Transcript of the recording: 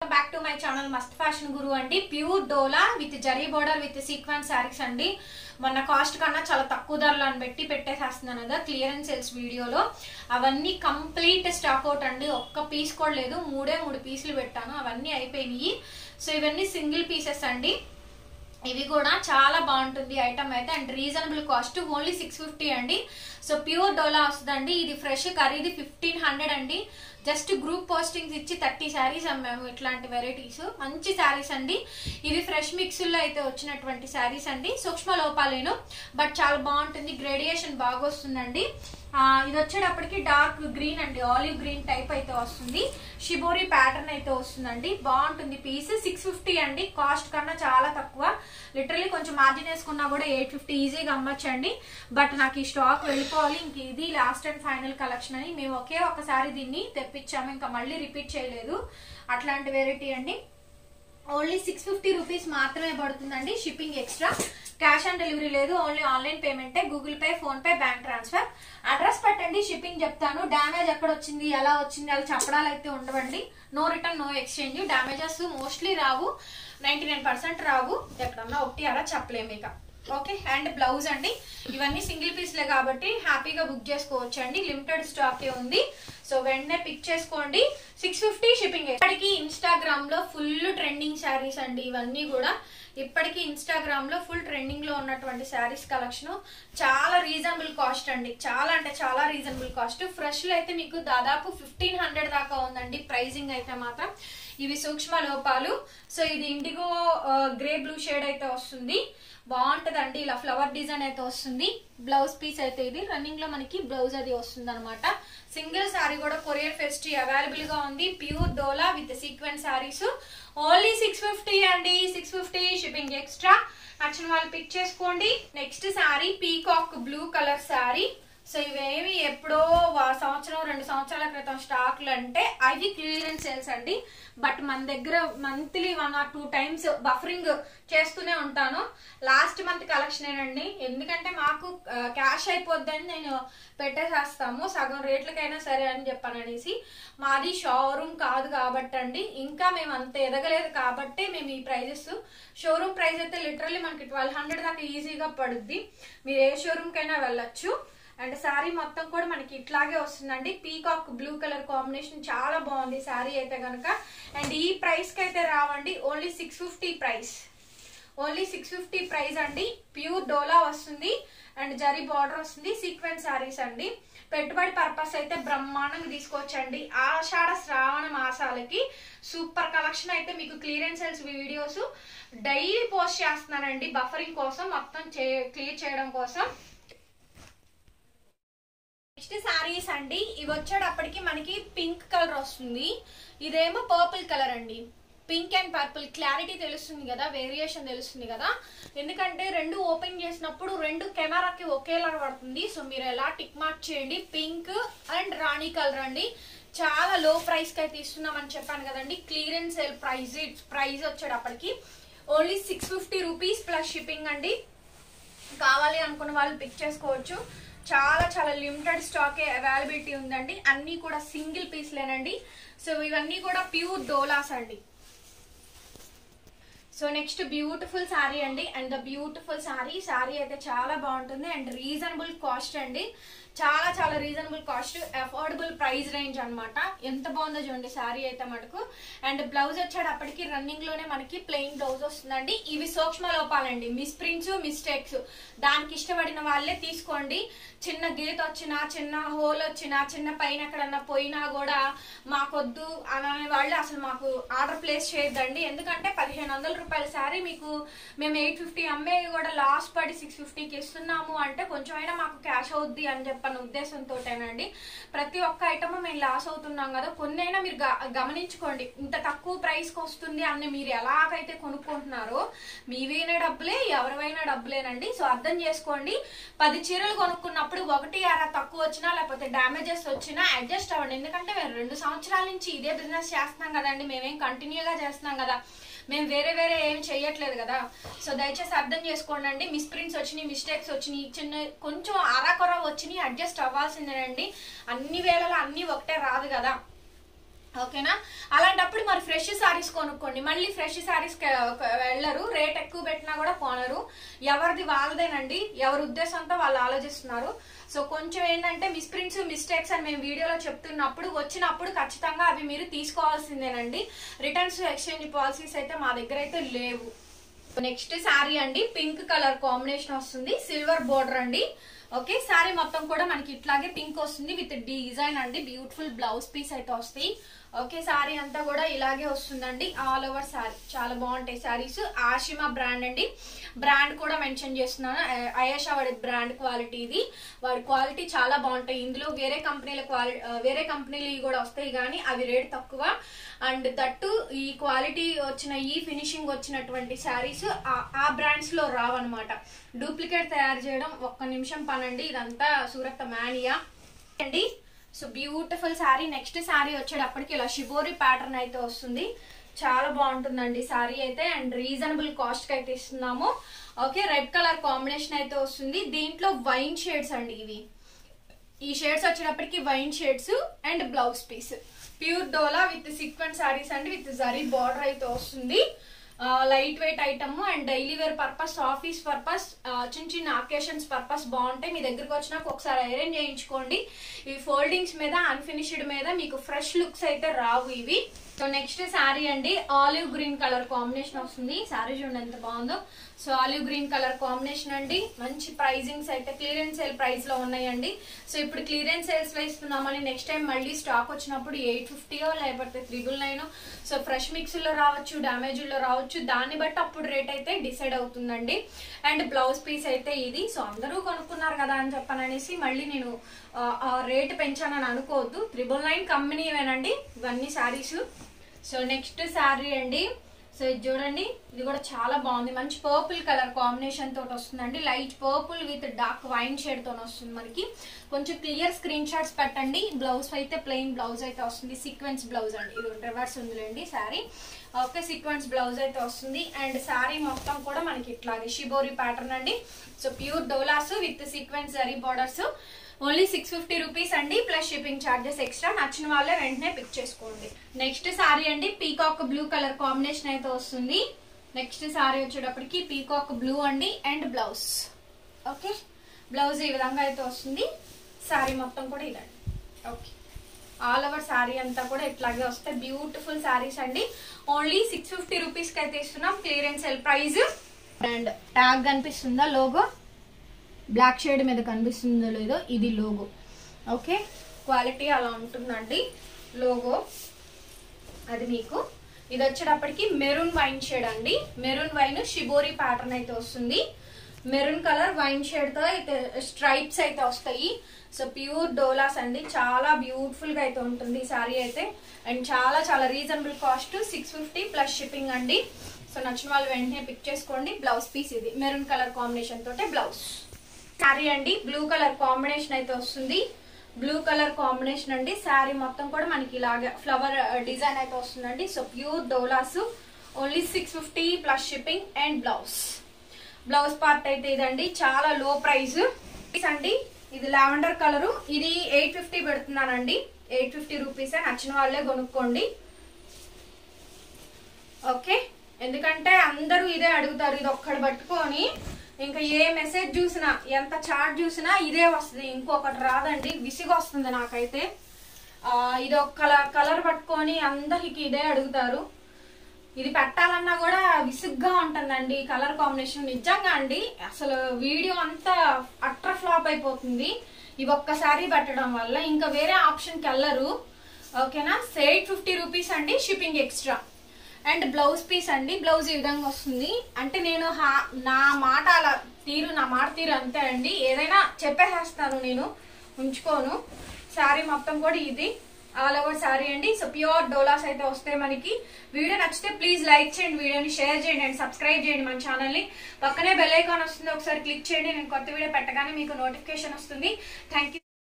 back to my channel must fashion guru అండి pure dola with zari border with sequence sarees అండి మొన్న cost కన్నా చాలా తక్కువ ధరలు అని పెట్టి పెట్టేసేస్తున్నాను కదా క్లియరెన్స్ సేల్స్ వీడియోలో అవన్నీ కంప్లీట్ స్టాక్ అవుట్ అండి ఒక్క పీస్ కూడా లేదు మూడే మూడు పీసులు పెట్టాను అవన్నీ అయిపోయినాయి సో ఇవన్నీ సింగిల్ పీసెస్ అండి ఇవి కూడా చాలా బాగుంటుంది ఐటమ్ అయితే and reasonable cost only six fifty అండి సో ప్యూర్ డోలా వస్తుందండి ఇది ఫ్రెష్ ఖరీదు ఫిఫ్టీన్ హండ్రెడ్ అండి జస్ట్ గ్రూప్ పోస్టింగ్స్ ఇచ్చి థర్టీ శారీస్ అమ్మాము ఇట్లాంటి వెరైటీస్ మంచి శారీస్ అండి ఇవి ఫ్రెష్ మిక్స్లో అయితే వచ్చినటువంటి శారీస్ అండి సూక్ష్మ లోపాలేను బట్ చాలా బాగుంటుంది గ్రేడియేషన్ బాగా వస్తుందండి ఆ, ఇది వచ్చేటప్పటికి డార్క్ గ్రీన్ అండి ఆలివ్ గ్రీన్ టైప్ అయితే వస్తుంది షిబోరి ప్యాటర్న్ అయితే వస్తుందండి బాగుంటుంది పీస్ సిక్స్ ఫిఫ్టీ అండి కాస్ట్ కన్నా చాలా తక్కువ లిటరలీ కొంచెం మార్జిన్ వేసుకున్నా కూడా ఎయిట్ ఫిఫ్టీ ఈజీగా అమ్మచ్చండి బట్ నాకు ఈ స్టాక్ వెళ్ళిపోవాలి ఇంక ఇది లాస్ట్ అండ్ ఫైనల్ కలెక్షన్ అని మేము ఒకే ఒకసారి దీన్ని తెప్పించాము ఇంకా మళ్ళీ రిపీట్ చేయలేదు అట్లాంటి వెరైటీ అండి ఓన్లీ సిక్స్ ఫిఫ్టీ రూపీస్ మాత్రమే పడుతుందండి shipping extra cash on delivery లేదు ఓన్లీ ఆన్లైన్ పేమెంటే Google Pay PhonePe bank transfer address పెట్టండి షిప్పింగ్ చెప్తాను డ్యామేజ్ ఎక్కడ వచ్చింది ఎలా వచ్చింది అలా చెప్పడాలు అయితే ఉండవండి no return no exchange damages mostly రావు నైన్టీ నైన్ పర్సెంట్ రావు ఎక్కడన్నా ఒకటి అలా చెప్పలేము ఇక ఓకే అండ్ బ్లౌజ్ అండి ఇవన్నీ సింగిల్ పీస్లే కాబట్టి హ్యాపీగా బుక్ చేసుకోవచ్చు అండి లిమిటెడ్ స్టాక్ ఉంది సో వెంటనే పిక్ చేసుకోండి సిక్స్ ఫిఫ్టీ షిప్పింగ్ ఇప్పటికి ఇన్స్టాగ్రామ్ లో ఫుల్ ట్రెండింగ్ శారీస్ అండి ఇవన్నీ కూడా ఇప్పటికీ ఇన్స్టాగ్రామ్ లో ఫుల్ ట్రెండింగ్ లో ఉన్నటువంటి శారీస్ కలెక్షన్ చాలా రీజనబుల్ కాస్ట్ అండి చాలా అంటే చాలా రీజనబుల్ కాస్ట్ ఫ్రెష్ లో అయితే మీకు దాదాపు ఫిఫ్టీన్ హండ్రెడ్ దాకా ఉందండి ప్రైజింగ్ అయితే మాత్రం ఇవి సూక్ష్మ లోపాలు సో ఇది ఇండిగో గ్రే బ్లూ షేడ్ అయితే వస్తుంది బాగుంటదండి ఇలా ఫ్లవర్ డిజైన్ అయితే వస్తుంది బ్లౌజ్ పీస్ అయితే ఇది రన్నింగ్ లో మనకి బ్లౌజ్ అది వస్తుంది అనమాట సింగిల్ శారీ కూడా కొరియర్ ఫెస్టీ అవైలబుల్ గా ఉంది pure dola with sequence sarees only six fifty అండి సిక్స్ ఫిఫ్టీ షిప్పింగ్ ఎక్స్ట్రా నచ్చిన వాళ్ళు పిక్ చేసుకోండి next saree peacock blue colour saree so ఇవేమి ఎప్పుడో వా- సంవత్సరం రెండు సంవత్సరాల క్రితం స్టాక్లు అంటే అవి క్లియరెన్స్ సేల్స్ అండి బట్ మన దగ్గర monthly one or two times buffering చేస్తూనే ఉంటాను లాస్ట్ మంత్ కలెక్షన్ అండి ఎందుకంటే మాకు క్యాష్ అయిపోద్దని నేను పెట్టేసేస్తాము సగం రేట్లకైనా సరే అని చెప్పాను అనేసి మాది షోరూమ్ కాదు కాబట్టి అండి ఇంకా మేము అంత ఎదగలేదు కాబట్టి మేము ఈ ప్రైజెస్ షోరూమ్ ప్రైస్ అయితే లిటరల్లీ మనకి ట్వెల్వ్ హండ్రెడ్ దాకా ఈజీగా పడుద్ది మీరు ఏ షోరూమ్ కైనా వెళ్ళొచ్చు అండ్ శారీ మొత్తం కూడా మనకి ఇట్లాగే వస్తుందండి పీకాక్ బ్లూ కలర్ కాంబినేషన్ చాలా బాగుంది శారీ అయితే కనుక అండ్ ఈ ప్రైస్ కి అయితే రావండి only six fifty price only six fifty price అండి ప్యూర్ డోలా వస్తుంది అండ్ జరీ బార్డర్ వస్తుంది సీక్వెన్స్ శారీస్ అండి పెట్టుబడి పర్పస్ అయితే బ్రహ్మాండంగా తీసుకోవచ్చండి ఆషాఢ శ్రావణ మాసాలకి సూపర్ కలెక్షన్ అయితే మీకు clearance sales videos daily post చేస్తున్నానండి బఫరింగ్ కోసం మొత్తం క్లియర్ చేయడం కోసం నెక్స్ట్ శారీస్ అండి ఇవి వచ్చేటప్పటికి మనకి పింక్ కలర్ వస్తుంది ఇదేమో పర్పుల్ కలర్ అండి పింక్ అండ్ పర్పుల్ క్లారిటీ తెలుస్తుంది కదా వేరియేషన్ తెలుస్తుంది కదా ఎందుకంటే రెండు ఓపెన్ చేసినప్పుడు రెండు కెమెరాకి ఒకేలా పడుతుంది సో మీరు ఎలా టిక్ మార్క్ చేయండి పింక్ అండ్ రాణి కలర్ అండి చాలా లో ప్రైస్ కి అయితే ఇస్తున్నామని చెప్పాను కదండి క్లియరెన్స్ సేల్ ప్రైస్ ప్రైస్ వచ్చేటప్పటికి only six fifty rupees plus shipping అండి కావాలి అనుకున్న వాళ్ళు పిక్ చేసుకోవచ్చు చాలా చాలా లిమిటెడ్ స్టాక్ అవైలబిలిటీ ఉందండి అన్ని కూడా సింగిల్ పీస్లేనండి సో ఇవన్నీ కూడా ప్యూర్ డోలాస్ అండి సో నెక్స్ట్ బ్యూటిఫుల్ శారీ అండి and the beautiful saree saree అయితే చాలా బాగుంటుంది అండ్ రీజనబుల్ కాస్ట్ అండి చాలా చాలా reasonable cost affordable price range అన్నమాట ఎంత బాగుందో చూడండి శారీ అయితే మటుకు అండ్ బ్లౌజ్ వచ్చేటప్పటికి రన్నింగ్ లోనే మనకి ప్లెయిన్ బ్లౌజ్ వస్తుందండి ఇవి సూక్ష్మ లోపాలండి మిస్ ప్రింట్స్ మిస్టేక్స్ దానికి ఇష్టపడిన వాళ్ళే తీసుకోండి చిన్న గీత వచ్చినా చిన్న హోల్ వచ్చినా చిన్న పైన ఎక్కడన్నా పోయినా కూడా మాకొద్దు అనే వాళ్ళు అసలు మాకు ఆర్డర్ ప్లేస్ చేయొద్దండి ఎందుకంటే పదిహేను వందల రూపాయల శారీ మీకు మేము ఎయిట్ ఫిఫ్టీ అమ్మే కూడా లాస్ పడి సిక్స్ ఫిఫ్టీకి ఇస్తున్నాము అంటే కొంచెమైనా మాకు క్యాష్ అవుద్ది అని చెప్పని ఉద్దేశంతోటేనండి ప్రతి ఒక్క ఐటమ్ మేము లాస్ అవుతున్నాం కదా కొన్నైనా మీరు గ- గమనించుకోండి ఇంత తక్కువ ప్రైస్కి వస్తుంది అని మీరు ఎలాగైతే కొనుక్కుంటున్నారో మీవైనా డబ్బులే ఎవరివైనా డబ్బులేనండి సో అర్థం చేసుకోండి పది చీరలు కొనుక్కున్నప్పుడు ఒకటి అర తక్కువ వచ్చినా లేకపోతే డ్యామేజెస్ వచ్చినా అడ్జస్ట్ అవ్వండి ఎందుకంటే మేము రెండు సంవత్సరాల నుంచి ఇదే బిజినెస్ చేస్తున్నాం కదండి మేమేం కంటిన్యూగా చేస్తున్నాం కదా మేము వేరే వేరే ఏం చెయ్యట్లేదు కదా సో దయచేసి అర్థం చేసుకోండి అండి మిస్ప్రింట్స్ వచ్చినాయి మిస్టేక్స్ వచ్చినాయి చిన్న కొంచెం అరాకొర వచ్చినాయి అడ్జస్ట్ అవ్వాల్సిందేనండి అన్ని వేళలో అన్ని ఒకటే రాదు కదా ఓకేనా అలాంటప్పుడు మరి ఫ్రెష్ శారీస్ కొనుక్కోండి మళ్ళీ ఫ్రెష్ శారీస్ వెళ్ళరు రేట్ ఎక్కువ పెట్టినా కూడా కొనరు ఎవరిది వాళ్ళదేనండి ఎవరి ఉద్దేశంతో వాళ్ళు ఆలోచిస్తున్నారు సో కొంచెం ఏంటంటే మిస్ప్రింట్స్ మిస్టేక్స్ అని మేము వీడియోలో చెప్తున్నప్పుడు వచ్చినప్పుడు ఖచ్చితంగా అవి మీరు తీసుకోవాల్సిందేనండి రిటర్న్స్ ఎక్స్చేంజ్ పాలసీస్ అయితే మా దగ్గర అయితే లేవు నెక్స్ట్ శారీ అండి పింక్ కలర్ కాంబినేషన్ వస్తుంది సిల్వర్ బోర్డర్ అండి ఓకే శారీ మొత్తం కూడా మనకి ఇట్లాగే పింక్ వస్తుంది విత్ డిజైన్ అండి బ్యూటిఫుల్ బ్లౌజ్ పీస్ అయితే వస్తాయి ఓకే శారీ అంతా కూడా ఇలాగే వస్తుందండి ఆల్ ఓవర్ శారీ చాలా బాగుంటాయి శారీస్ ఆషిమా బ్రాండ్ అండి బ్రాండ్ కూడా మెన్షన్ చేస్తున్నాను అయేషా వాడి బ్రాండ్ క్వాలిటీ ఇది వాడి క్వాలిటీ చాలా బాగుంటాయి ఇందులో వేరే కంపెనీల క్వాలిటీ వేరే కంపెనీలు కూడా వస్తాయి కానీ అవి రేట్ తక్కువ అండ్ దట్టు ఈ క్వాలిటీ వచ్చిన ఈ ఫినిషింగ్ వచ్చినటువంటి శారీస్ ఆ బ్రాండ్స్ లో రావన్నమాట డూప్లికేట్ తయారు చేయడం ఒక్క నిమిషం పనండి ఇదంతా సూరత్ మానియా అండి so beautiful saree next saree వచ్చేటప్పటికి ఇలా షిబోరి ప్యాటర్న్ అయితే వస్తుంది చాలా బాగుంటుందండి శారీ అయితే అండ్ రీజనబుల్ కాస్ట్ కి అయితే ఇస్తున్నాము ఓకే రెడ్ కలర్ కాంబినేషన్ అయితే వస్తుంది దీంట్లో వైన్ షేడ్స్ అండి ఇవి ఈ షేడ్స్ వచ్చేటప్పటికి wine shades and blouse piece pure dola with sequence sarees అండి విత్ జరీ బార్డర్ అయితే వస్తుంది lightweight item and daily wear purpose office purpose చిన్న చిన్న అకేషన్స్ పర్పస్ బాగుంటాయి మీ దగ్గరకు వచ్చినాక ఒకసారి ఐరన్ చేయించుకోండి ఇవి ఫోల్డింగ్స్ మీద అన్ఫినిష్డ్ మీద మీకు ఫ్రెష్ లుక్స్ అయితే రావు ఇవి సో నెక్స్ట్ శారీ అండి ఆలివ్ గ్రీన్ కలర్ కాంబినేషన్ వస్తుంది శారీ చూడండి ఎంత బాగుందో so olive green colour combination అండి మంచి ప్రైజింగ్స్ అయితే క్లియరెన్స్ సేల్ ప్రైస్ లో ఉన్నాయండి సో ఇప్పుడు క్లియరెన్స్ సేల్స్ లో ఇస్తున్నామని నెక్స్ట్ టైం మళ్ళీ స్టాక్ వచ్చినప్పుడు ఎయిట్ ఫిఫ్టీయో లేకపోతే triple nine so fresh mix లో రావచ్చు డ్యామేజ్ లో రావచ్చు దాన్ని బట్టి అప్పుడు రేట్ అయితే డిసైడ్ అవుతుందండి అండ్ బ్లౌజ్ పీస్ అయితే ఇది సో అందరూ కొనుక్కున్నారు కదా అని చెప్పననేసి మళ్ళీ నేను రేట్ పెంచానని అనుకోవద్దు త్రిబుల్ నైన్ కంపెనీవేనండి ఇవన్నీ శారీస్ సో నెక్స్ట్ శారీ అండి సో ఇది చూడండి ఇది కూడా చాలా బాగుంది మంచి పర్పుల్ కలర్ కాంబినేషన్ తోటి వస్తుందండి light purple with dark wine shade తో వస్తుంది మనకి కొంచెం క్లియర్ స్క్రీన్ షాట్స్ పెట్టండి బ్లౌజ్ అయితే ప్లెయిన్ బ్లౌజ్ అయితే వస్తుంది సీక్వెన్స్ బ్లౌజ్ అండి ఇది రివర్స్ ఉందిలేండి శారీ ఓకే సీక్వెన్స్ బ్లౌజ్ అయితే వస్తుంది అండ్ శారీ మొత్తం కూడా మనకి ఇట్లాగే షిబోరి ప్యాటర్న్ అండి సో ప్యూర్ డోలాస్ with sequence zari borders only six fifty rupees అండి ప్లస్ షిప్పింగ్ ఛార్జెస్ ఎక్స్ట్రా నచ్చిన వాళ్ళే వెంటనే పిక్ చేసుకోండి నెక్స్ట్ సారీ అండి పీకాక్ బ్లూ కలర్ కాంబినేషన్ అయితే వస్తుంది నెక్స్ట్ సారీ వచ్చేటప్పటికి పీకాక్ బ్లూ అండి అండ్ బ్లౌజ్ ఓకే బ్లౌజ్ ఈ విధంగా అయితే వస్తుంది సారీ మొత్తం కూడా ఇదండి ఓకే ఆల్ ఓవర్ శారీ అంతా కూడా ఇట్లాగే వస్తాయి బ్యూటిఫుల్ శారీస్ అండి ఓన్లీ సిక్స్ ఫిఫ్టీ రూపీస్కి అయితే ఇస్తున్నాం clearance sale price and tag కనిపిస్తుందా లోగో బ్లాక్ షేడ్ మీద కనిపిస్తుందో లేదో ఇది లోగో ఓకే క్వాలిటీ అలా ఉంటుందండి లోగో అది మీకు ఇది వచ్చేటప్పటికి మెరూన్ వైన్ షేడ్ అండి మెరూన్ వైన్ షిబోరి ప్యాటర్న్ అయితే వస్తుంది మెరూన్ కలర్ వైన్ షేడ్ తో అయితే స్ట్రైప్స్ అయితే వస్తాయి సో ప్యూర్ డోలాస్ అండి చాలా బ్యూటిఫుల్ గా అయితే ఉంటుంది సారీ అయితే అండ్ చాలా చాలా reasonable cost six fifty plus shipping అండి సో నచ్చిన వాళ్ళు వెంటనే పిక్ చేసుకోండి బ్లౌజ్ పీస్ ఇది మెరూన్ కలర్ కాంబినేషన్ తోటే బ్లౌజ్ శారీ అండి బ్లూ కలర్ కాంబినేషన్ అయితే వస్తుంది బ్లూ కలర్ కాంబినేషన్ అండి శారీ మొత్తం కూడా మనకి ఇలాగే ఫ్లవర్ డిజైన్ అయితే వస్తుందండి సో ప్యూర్ డోలాస్ only six fifty plus shipping and blouse blouse part అయితే ఇదండి చాలా లో ప్రైస్ అండి ఇది లావెండర్ కలర్ ఇది ఎయిట్ ఫిఫ్టీ పెడుతున్నానండి ఎయిట్ ఫిఫ్టీ రూపీస్ నచ్చిన వాళ్ళే కొనుక్కోండి ఓకే ఎందుకంటే అందరూ ఇదే అడుగుతారు ఇది ఒక్కడు పట్టుకొని ఇంకా ఏ మెసేజ్ చూసినా ఎంత చార్ట్ చూసినా ఇదే వస్తుంది ఇంకొకటి రాదండి విసిగి వస్తుంది నాకైతే ఆ, ఇది ఒక కలర్ కలర్ పట్టుకొని అందరికి ఇదే అడుగుతారు ఇది పెట్టాలన్నా కూడా విసుగ్గా ఉంటుందండి కలర్ కాంబినేషన్ నిజంగా అండి అసలు వీడియో అంతా అట్ర ఫ్లాప్ అయిపోతుంది ఇవి ఒక్కసారి పెట్టడం వల్ల ఇంకా వేరే ఆప్షన్కి వెళ్ళరు ఓకేనా ఎయిట్ ఫిఫ్టీ రూపీస్ అండి shipping extra and blouse piece అండి బ్లౌజ్ ఈ విధంగా వస్తుంది అంటే నేను హా- నా మాట అలా తీరు నా మాట తీరు అంతే అండి ఏదైనా చెప్పేసేస్తాను నేను ఉంచుకోను శారీ మొత్తం కూడా ఇది ఆల్ ఓవర్ శారీ అండి సో ప్యూర్ డోలాస్ అయితే వస్తాయి మనకి వీడియో నచ్చితే ప్లీజ్ లైక్ చేయండి వీడియోని షేర్ చేయండి అండ్ సబ్స్క్రైబ్ చేయండి మన ఛానల్ ని పక్కనే బెల్ ఐకాన్ వస్తుంది ఒకసారి క్లిక్ చేయండి నేను కొత్త వీడియో పెట్టగానే మీకు నోటిఫికేషన్ వస్తుంది థ్యాంక్ యూ